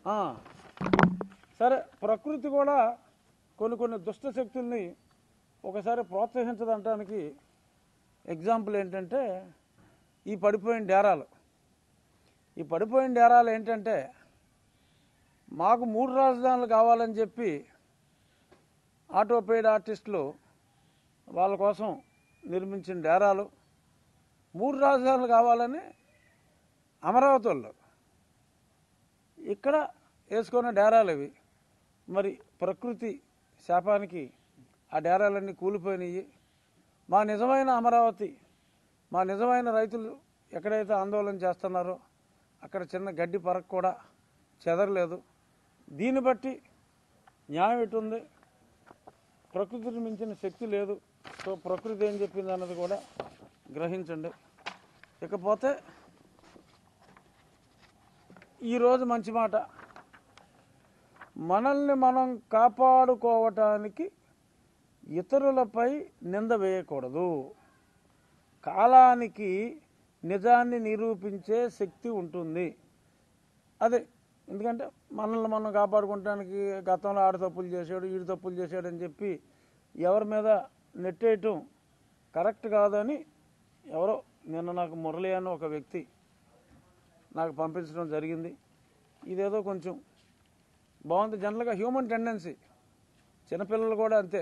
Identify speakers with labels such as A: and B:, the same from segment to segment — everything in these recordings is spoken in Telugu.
A: ఆ, సరే ప్రకృతి కూడా కొన్ని కొన్ని దుష్ట శక్తుల్ని ఒకసారి ప్రోత్సహించదంటానికి ఎగ్జాంపుల్ ఏంటంటే ఈ పడిపోయిన డేరాలు ఈ పడిపోయిన డేరాలు ఏంటంటే మాకు మూడు రాజధానులు కావాలని చెప్పి ఆటో పెయిడ్ ఆర్టిస్టులు వాళ్ళ కోసం నిర్మించిన డేరాలు మూడు రాజధానులు కావాలని అమరావతి వాళ్ళు ఇక్కడ వేసుకున్న డేరాలు ఇవి మరి ప్రకృతి శాపానికి ఆ డేరాలన్నీ కూలిపోయినాయి మా నిజమైన అమరావతి మా నిజమైన రైతులు ఎక్కడైతే ఆందోళన చేస్తున్నారో అక్కడ చిన్న గడ్డి పరకు కూడా చెదరలేదు దీన్ని బట్టి న్యాయం ఎటుంది ప్రకృతిని మించిన శక్తి లేదు సో ప్రకృతి ఏం చెప్పింది అన్నది కూడా గ్రహించండి ఇకపోతే ఈరోజు మంచి మాట మనల్ని మనం కాపాడుకోవటానికి ఇతరులపై నింద వేయకూడదు కాలానికి నిజాన్ని నిరూపించే శక్తి ఉంటుంది అదే ఎందుకంటే మనల్ని మనం కాపాడుకోవటానికి గతంలో ఆడ తప్పులు చేశాడు ఈడు తప్పులు చేశాడు అని చెప్పి ఎవరి మీద నెట్టేయటం కరెక్ట్ కాదని ఎవరో నిన్న నాకు మురళి అని ఒక వ్యక్తి నాకు పంపించడం జరిగింది ఇదేదో కొంచెం బాగుంది జనరల్గా హ్యూమన్ టెండెన్సీ చిన్నపిల్లలు కూడా అంతే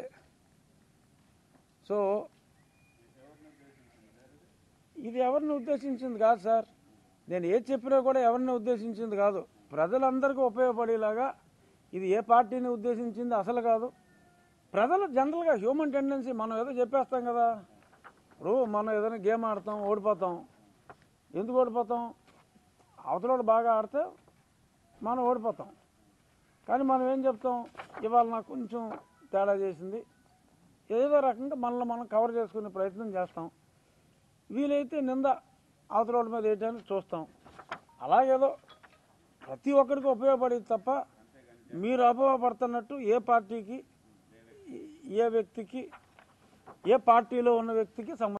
A: సో ఇది ఎవరిని ఉద్దేశించింది కాదు సార్ నేను ఏది చెప్పినా కూడా ఎవరిని ఉద్దేశించింది కాదు ప్రజలందరికీ ఉపయోగపడేలాగా ఇది ఏ పార్టీని ఉద్దేశించింది అసలు కాదు ప్రజలు జనరల్గా హ్యూమన్ టెండెన్సీ మనం ఏదో చెప్పేస్తాం కదా ఇప్పుడు మనం ఏదైనా గేమ్ ఆడతాం ఓడిపోతాం ఎందుకు ఓడిపోతాం అవతలోడు బాగా ఆడితే మనం ఓడిపోతాం కానీ మనం ఏం చెప్తాం ఇవాళ నాకు కొంచెం తేడా చేసింది ఏదో రకంగా మనల్ని మనం కవర్ చేసుకునే ప్రయత్నం చేస్తాం వీలైతే నింద అవతల మీద వేయడానికి చూస్తాం అలాగేదో ప్రతి ఒక్కరికి ఉపయోగపడేది తప్ప మీరు ఉపయోగపడుతున్నట్టు ఏ పార్టీకి ఏ వ్యక్తికి ఏ పార్టీలో ఉన్న వ్యక్తికి సంబంధం